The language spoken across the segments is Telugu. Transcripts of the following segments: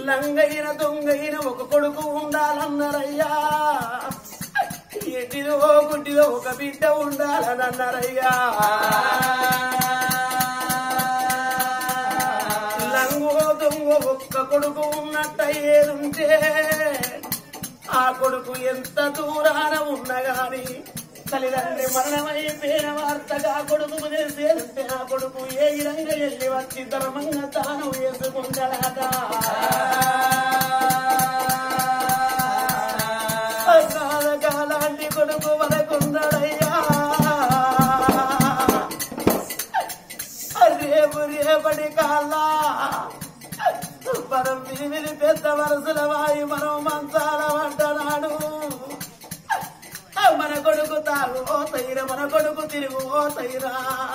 లంగైన దొంగైన ఒక కొడుకు ఉండాలన్నారయ్యా ఎటిలో గుడ్డిలో ఒక బిడ్డ ఉండాలని అన్నారయ్యా లంగో దొంగ ఒక్క కొడుకు ఉన్నట్టయ్యేదుంటే ఆ కొడుకు ఎంత దూరాన ఉన్నా గాని తల్లిదండ్రి మరణమైపోయిన వార్తగా కొడుకు తెలిసేదంటే ఆ కొడుకు ఏ విధంగా వెళ్ళి వచ్చి ధర్మంగా తాను వేసుకుంటాడా కాలాంటి కొడుకు వరకుందడయ్యా రేపు రేపటి కాలా మనం విని పెద్ద వరసల వాయి మనం మంచాల పడ్డనాడు మన కొడుకు తాగు ఓ తైర మన కొడుకు తిరుగు ఓ తైరా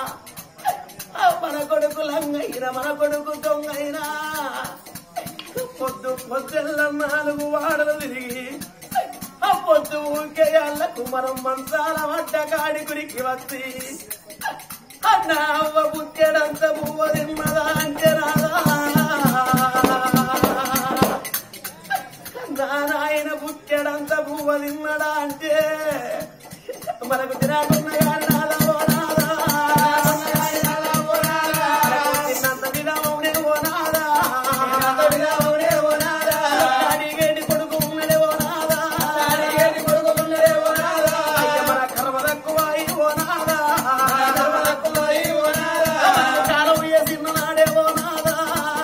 మన కొడుకు లంగైన మన కొడుకు దొంగైనా పొద్దు పొద్దుల్ల నాలుగు వాడలు తిరిగి ఆ పొద్దు ఊకేయాళ్ళకు మనం మంచాల పడ్డ కాడి గురికి వచ్చి అన్న అవ్వ బుక్కెడంత పువ్వ తిన్నదా అంటే రాదా నారాయణ బుక్కెడంత పువ్వ తిన్నడా అంటే మనకు తినకున్న నాదా ఓ నాదా తిన్నంత విధమౌనే ఓ నాదా అడిగేటి కొడుకు ఉన్నడే ఓ నాదా అయ్య మన కర్మ తక్కువాయి ఓ నాదా కాలం వేసిన నాడే ఓ నాదా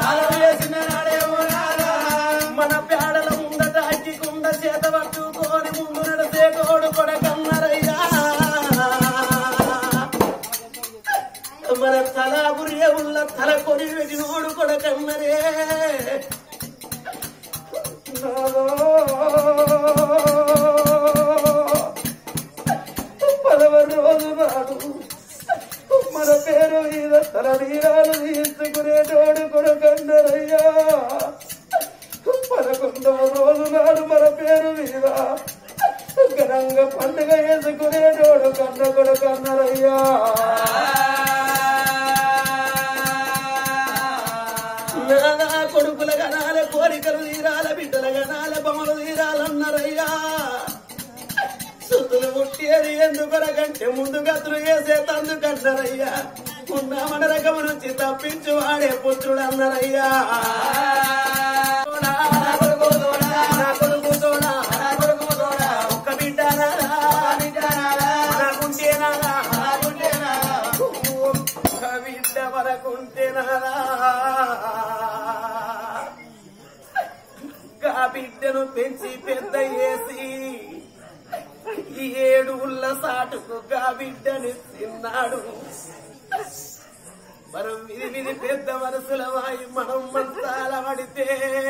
మన పేడల ముందట అగ్గికుండ చేత పట్టుకొని ముందు నడిసే కోడు కొడకన్నరయ్యా మన తల గురియ ఉల్ల తల కొరి వెటినోడు కొడకన్నరే పదవరు రోజు నాడు మన పేరు మీద తల నీరాలు తీసుకునేటోడు కొడకన్నరయ్యా పదకొండవ రోజు నాడు మన పేరు మీద ఘనంగా పండుగ వేసుకునేటోడు కన్న కొడకన్నరయ్యా నానా కొడుకుల గనాల కోరికలు తీరాల బిడ్డల గనాల బొమ్మలు తీరాలన్నారయ్యా సుత్తులు ముట్టేది ఎందుకొరకంటే ముందు గతులు వేసే తందుకన్నారయ్యా ఉన్న మన రకము నుంచి తప్పించు వాడే పుత్రుడు అన్నారయ్యా నా కొడుకు తోడా, నా కొడుకు తోడా, నా కొడుకు తోడా, ఒక్క బిడ్డ నాదా, మనకుంటే నాదా, ఒక్క బిడ్డ వరకుంటే నాదా గా బిడ్డను పెంచి పెద్ద చేసి ఈ ఏడు ఉల్ల సాటుకు గా బిడ్డని తిన్నాడు మనం విధి విధి పెద్ద మనసుల వాయి మనం మంచాల పడితే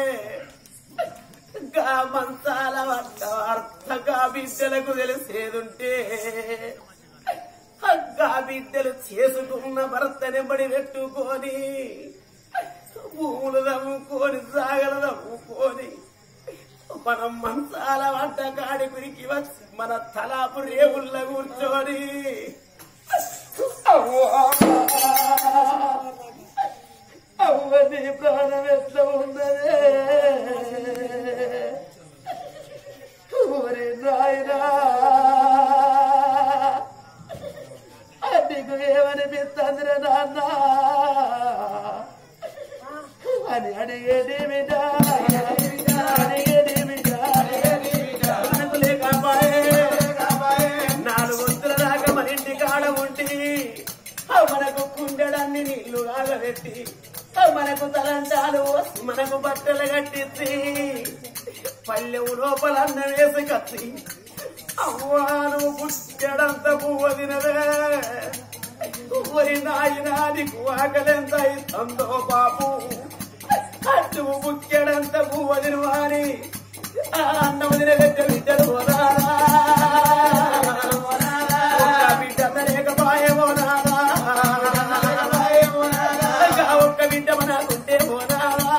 గా మంచాల పడ్డ వార్త గా బిడ్డలకు తెలిసేదుంటే గా బిడ్డలు చేసుకున్న భర్తని బడి పెట్టుకొని భూములు తవ్వుకొని సాగలు తవ్వుకొని మనం మంచాల వంట కాడి గురికి వచ్చి మన తలాపు రేవుల్ల కూర్చొని అవ్వా, అవ్వ నీ ప్రాణం ఎట్లా ఉన్నదే ఓరి నాయనా నీకు ఏమనిపిస్తుందిరా నాన్న అని అడిగేది బిడ్డ అడిగేది బిడ్డ మనకు లేకపాయే. నాలుగు వంతుల దాకా మన ఇంటి కాడ ఉంటి ఆ మనకు కుండెడన్ని నీళ్లు ఆగబెట్టి ఆ మనకు తలంటాలు పోసి మనకు బట్టలు కట్టించి పల్లెవు లోపల అన్న వేసి కత్తి అవ్వాను బుట్టెడంత పువ్వ తినవే ఓరి నాయనా నీకు ఆకలెంత ఇస్తుందో బాబు అటు బుక్కెడంత పువ్వ తినవాని ఆ అన్నం తినగట్ట బిడ్డలు పోరారా ఒక్క బిడ్డ లేకపాయే పోనారా ఇంకా ఒక్క బిడ్డ మనకుంటే పోనారా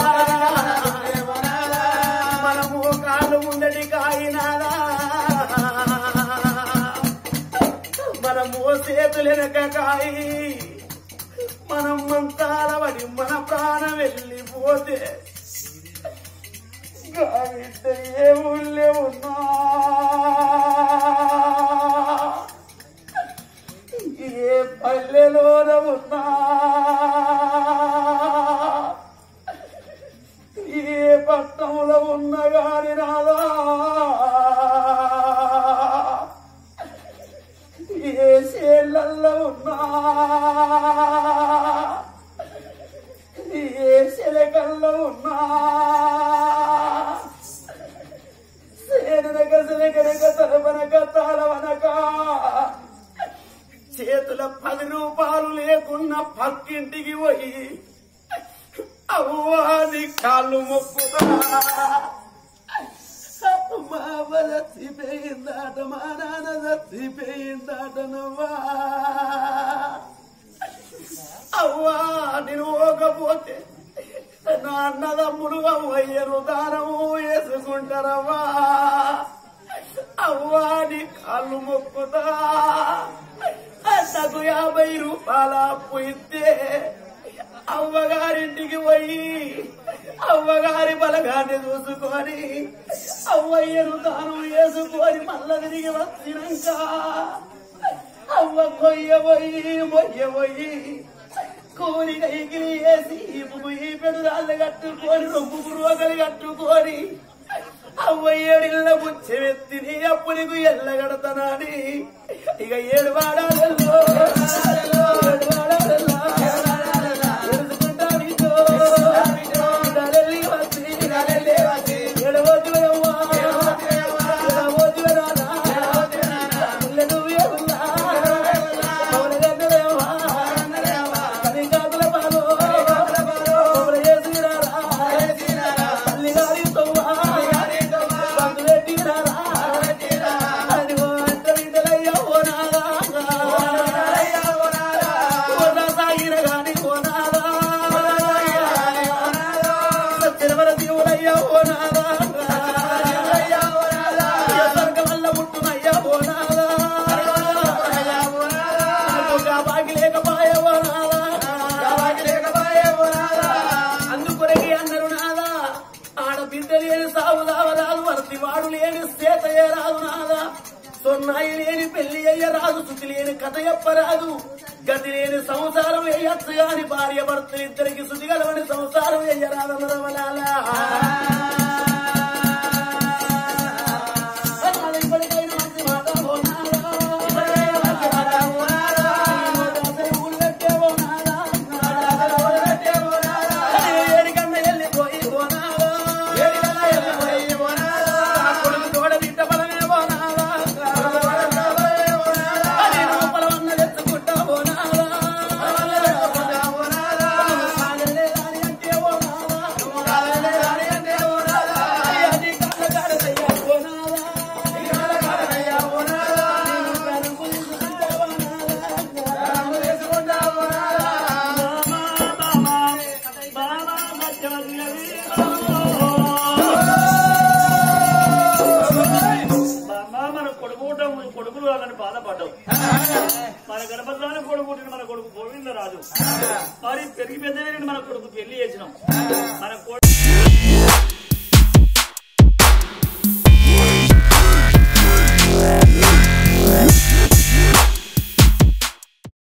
మనము కాళ్ళు ముందటి కాయినారా మనము చేతులెనక కాయి మనం మంతాల పడి మన ప్రాణం వెళ్ళిపోతే గావిట్ట ఏ ఊళ్ళో ఉన్నా ఏ పల్లెలోన ఉన్నా ఏ పట్టణంలో ఉన్న గాని రాదా ఏ చేళ్ళల్లో ఉన్నా ఏ శిలకల్లో ఉన్నా సేననక శిలకనక తలవనక తాళవనక చేతుల పది రూపాయలు లేకున్న పక్కింటికి పోయి అవ్వాది కాళ్ళు మొక్కుతా మామ చచ్చిపోయిందాట మా నాన్న చచ్చిపోయిందాట నవ్వా అవ్వా నేను పోకపోతే నా అన్నదమ్ముడు అవ్వయ్యను దానము వేసుకుంటారవ్వా అవ్వా నీ కాళ్ళు మొక్కుతా అన్నకు యాభై రూపాయల అప్పు ఇస్తే అవ్వగారింటికి పోయి అవ్వగారి బలగాన్ని చూసుకొని అవ్వయ్యను తాను వేసుకొని మళ్ళా తిరిగి వచ్చినాక అవ్వ కొయ్య పోయి మొయ్య పోయి కూలి కైకిలి వేసి ఈ పెడురాళ్ళు కట్టుకొని రొమ్ము రోగలు కట్టుకొని అవ్వయ్యేడిల్ల ముచ్చెమెత్తిని అప్పులకు ఎల్లగడతనాని ఇక ఏడు వాడాలలో ఏడు వాడాలలో ఎరుచుకుంటా నీతో నడలి వచ్చి నడలి వచ్చి ఎడవద్దువయ్యవ్వా ఎడవద్దువరానా ముల్లె నువ్వే ఉన్నా పౌరగన్నదేవా కలికాకుల పాలో పౌర ఏసిరారా తల్లిగారి తవ్వా బంధువెట్టిరారా అడిగో అంట విడలయ్యా ఓ నాదా ఓ సాగిర గాని ఓ నాదా సత్యవర దేవుడయ్యా ఓ నాదా స్వర్గం వల్ల ముట్టునయ్యా ఓ నాదా బాగి లేకపాయ ఓ నాదా అందుకొరకి అన్నారు నాదా ఆడబిడ్డ లేని సాగు రాదు వర్తి వాడు లేని సేతయ్య రాదు నాదా సొన్నాయి లేని పెళ్లి అయ్య రాదు శుద్ధి లేని కథ చెప్పరాదు గతి లేని సంసారం వేయచ్చు గాని భార్య భర్తలు ఇద్దరికి శుద్ధి గలవని సంసారం వేయరాదన్నదవలాలా ఇప్పటికైనా మంచి మాట ఓ నాదా. అసలు ఊరు పెట్టే ఓ నాదా. ఏడికన్నా వెళ్ళిపోయి ఓ నాదా. ఆ కొడుకు తోడ బిడ్డ బలమే ఓ నాదా. అది లోపల ఉన్న తెచ్చుకుంటా ఓ నాదా. సాగలే రాని అంటే ఓ నాదా. అది కళ్ళ కాడదయ్యా ఓ నాదా. నేను కనుపు తీసుకుంటా ఓ నాదా. మన కొడుకు పుట్టం, కొడుకులు వాళ్ళని బాధపడ్డావు మన గణపతిలోనే కొడుకు పుట్టిన మన కొడుకు గోవింద రాజు మరి పెరిగి పెద్ద మన కొడుకు పెళ్లి చేసినాం మన కొడుకు